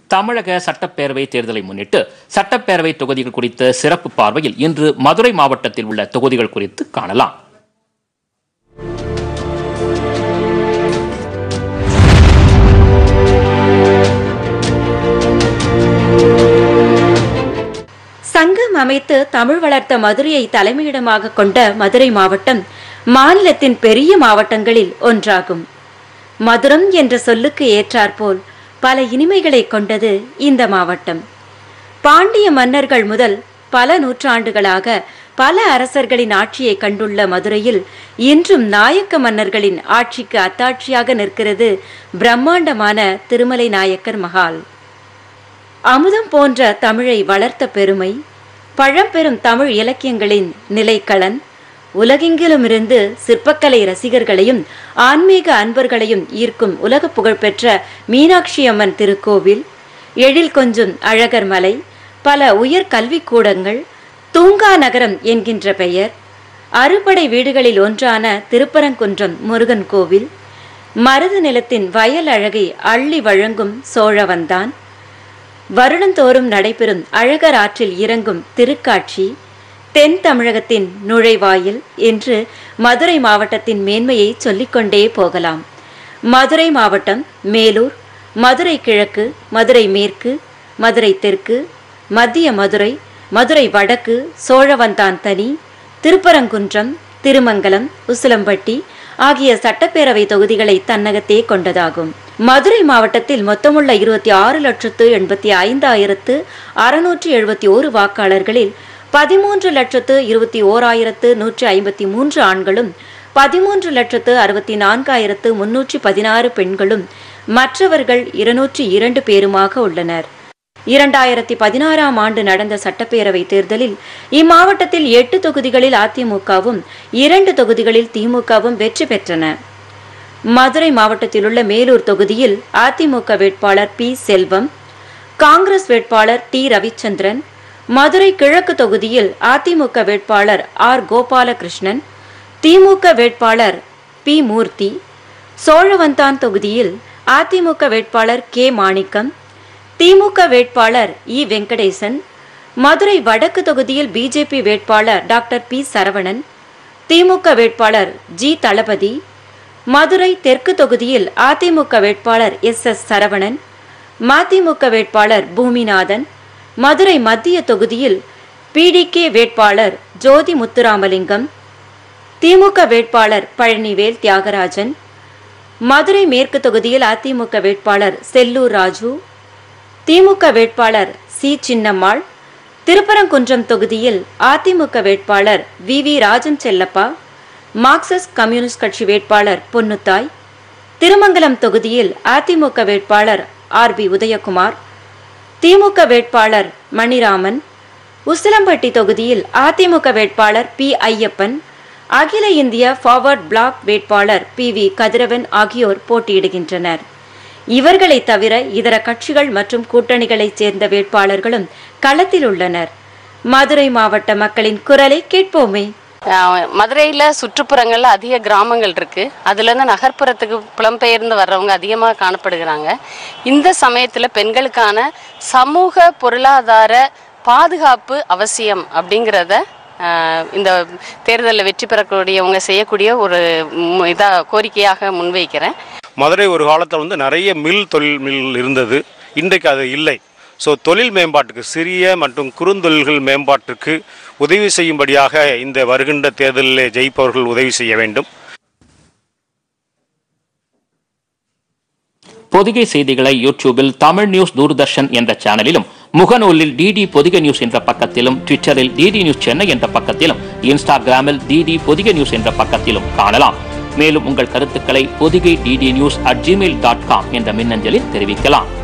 தமிழக சட்டப்பேரவை தேர்தலை முன்னிட்டு சட்டப்பேரவை தொகுதிகள் குறித்த சிறப்பு பார்வையில் இன்று மதுரை மாவட்டத்தில் உள்ள தொகுதிகள் குறித்து காணலாம் சங்கம் அமைத்து தமிழ் வளர்த்த மதுரையை தலைமையிடமாக கொண்ட மதுரை மாவட்டம் மாநிலத்தின் பெரிய மாவட்டங்களில் ஒன்றாகும் மதுரம் என்ற சொல்லுக்கு ஏற்றாற்போல் பல இனிமைகளை கொண்டது இந்த மாவட்டம் பாண்டிய மன்னர்கள் முதல் பல நூற்றாண்டுகளாக பல அரசர்களின் ஆட்சியை கண்டுள்ள மதுரையில் இன்றும் நாயக்க மன்னர்களின் ஆட்சிக்கு அத்தாட்சியாக நிற்கிறது பிரம்மாண்டமான திருமலை நாயக்கர் மகால் அமுதம் போன்ற தமிழை வளர்த்த பெருமை பழம்பெரும் தமிழ் இலக்கியங்களின் நிலைக்களன் உலகெங்கிலுமிருந்து சிற்பக்கலை ரசிகர்களையும் ஆன்மீக அன்பர்களையும் ஈர்க்கும் உலக புகழ்பெற்ற மீனாட்சி அம்மன் திருக்கோவில் எழில் கொஞ்சும் அழகர் மலை பல உயர் கல்விக்கூடங்கள் தூங்கா நகரம் என்கின்ற பெயர் அறுபடை வீடுகளில் ஒன்றான திருப்பரங்குன்றம் முருகன் கோவில் மருது நிலத்தின் வயல் அழகை அள்ளி வழங்கும் சோழவந்தான் வருடந்தோறும் நடைபெறும் அழகர் ஆற்றில் இறங்கும் திருக்காட்சி தென் தமிழகத்தின் நுழைவாயில் என்று மதுரை மாவட்டத்தின் மேன்மையை சொல்லிக்கொண்டே போகலாம் மதுரை மாவட்டம் மேலூர் மதுரை கிழக்கு மதுரை மேற்கு மதுரை தெற்கு மத்திய மதுரை மதுரை வடக்கு சோழவந்தான் தனி திருப்பரங்குன்றம் திருமங்கலம் உசிலம்பட்டி ஆகிய சட்டப்பேரவை தொகுதிகளை தன்னகத்தே கொண்டதாகும் மதுரை மாவட்டத்தில் மொத்தமுள்ள இருபத்தி ஆறு லட்சத்து எண்பத்தி ஐந்தாயிரத்து அறுநூற்றி எழுபத்தி ஓரு வாக்காளர்களில் பதிமூன்று லட்சத்து இருபத்தி ஓராயிரத்து நூற்றி ஐம்பத்தி மூன்று ஆண்களும் பதிமூன்று லட்சத்து அறுபத்தி நான்காயிரத்து முன்னூற்றி பதினாறு பெண்களும் மற்றவர்கள் இருநூற்றி இரண்டு பேருமாக உள்ளனர் இரண்டாயிரத்தி பதினாறாம் ஆண்டு நடந்த சட்டப்பேரவை தேர்தலில் இம்மாவட்டத்தில் எட்டு தொகுதிகளில் அதிமுகவும் இரண்டு தொகுதிகளில் திமுகவும் வெற்றி பெற்றன மதுரை மாவட்டத்தில் உள்ள மேலூர் தொகுதியில் அதிமுக வேட்பாளர் பி செல்வம் காங்கிரஸ் வேட்பாளர் டி ரவிச்சந்திரன் மதுரை கிழக்கு தொகுதியில் அதிமுக வேட்பாளர் ஆர் கோபாலகிருஷ்ணன் திமுக வேட்பாளர் பி மூர்த்தி சோழவந்தான் தொகுதியில் அதிமுக வேட்பாளர் கே மாணிக்கம் திமுக வேட்பாளர் இ வெங்கடேசன் மதுரை வடக்கு தொகுதியில் பிஜேபி வேட்பாளர் டாக்டர் பி சரவணன் திமுக வேட்பாளர் ஜி தளபதி மதுரை தெற்கு தொகுதியில் அதிமுக வேட்பாளர் எஸ் எஸ் சரவணன் மதிமுக வேட்பாளர் பூமிநாதன் மதுரை மத்திய தொகுதியில் பிடிகே வேட்பாளர் ஜோதி முத்துராமலிங்கம் திமுக வேட்பாளர் பழனிவேல் தியாகராஜன் மதுரை மேற்கு தொகுதியில் அதிமுக வேட்பாளர் செல்லூர் ராஜு திமுக வேட்பாளர் சி சின்னம்மாள் திருப்பரங்குன்றம் தொகுதியில் அதிமுக வேட்பாளர் V V Rajan Chellappa Marxist Communist கட்சி வேட்பாளர் பொன்னுத்தாய் திருமங்கலம் தொகுதியில் அதிமுக வேட்பாளர் ஆர் பி உதயகுமார் திமுக வேட்பாளர் மணிராமன் உசிலம்பட்டி தொகுதியில் அதிமுக வேட்பாளர் பி ஐயப்பன் அகில இந்திய ஃபார்வர்ட் பிளாக் வேட்பாளர் பி வி கதிரவன் ஆகியோர் போட்டியிடுகின்றனர் இவர்களை தவிர இதர கட்சிகள் மற்றும் கூட்டணிகளைச் சேர்ந்த வேட்பாளர்களும் களத்தில் உள்ளனர் மதுரை மாவட்ட மக்களின் குரலை கேட்போமே ஆஹ் மதுரையில சுற்றுப்புறங்கள்ல அதிக கிராமங்கள் இருக்கு அதுல இருந்து நகர்ப்புறத்துக்கு புலம்பெயர்ந்து வர்றவங்க அதிகமாக காணப்படுகிறாங்க இந்த சமயத்துல பெண்களுக்கான சமூக பொருளாதார பாதுகாப்பு அவசியம் அப்படிங்கிறத ஆஹ் இந்த தேர்தலில் வெற்றி பெறக்கூடியவங்க செய்யக்கூடிய ஒரு ம், இதா கோரிக்கையாக முன்வைக்கிறேன் மதுரை ஒரு காலத்தில் வந்து நிறைய மில் தொழில் மில் இருந்தது இன்றைக்கு அது இல்லை ஸோ தொழில் மேம்பாட்டுக்கு சிறிய மற்றும் குறுந்தொழில்கள் மேம்பாட்டுக்கு உதவி செய்யும்படியாக இந்த வருகின்ற தேர்தலில் ஜெயிப்பவர்கள் உதவி செய்ய வேண்டும் பொதிகை செய்திகளை யூடியூபில் தமிழ் நியூஸ் தூர்தர்ஷன் என்ற சேனலிலும் முகநூலில் டிடி பொதிகை நியூஸ் என்ற பக்கத்திலும் ட்விட்டரில் டிடி நியூஸ் சென்னை என்ற பக்கத்திலும் இன்ஸ்டாகிராமில் டிடி பொதிகை நியூஸ் என்ற பக்கத்திலும் காணலாம் மேலும் உங்கள் கருத்துக்களை Pothigai DD news at Gmail dot com என்ற மின்னஞ்சலில் தெரிவிக்கலாம்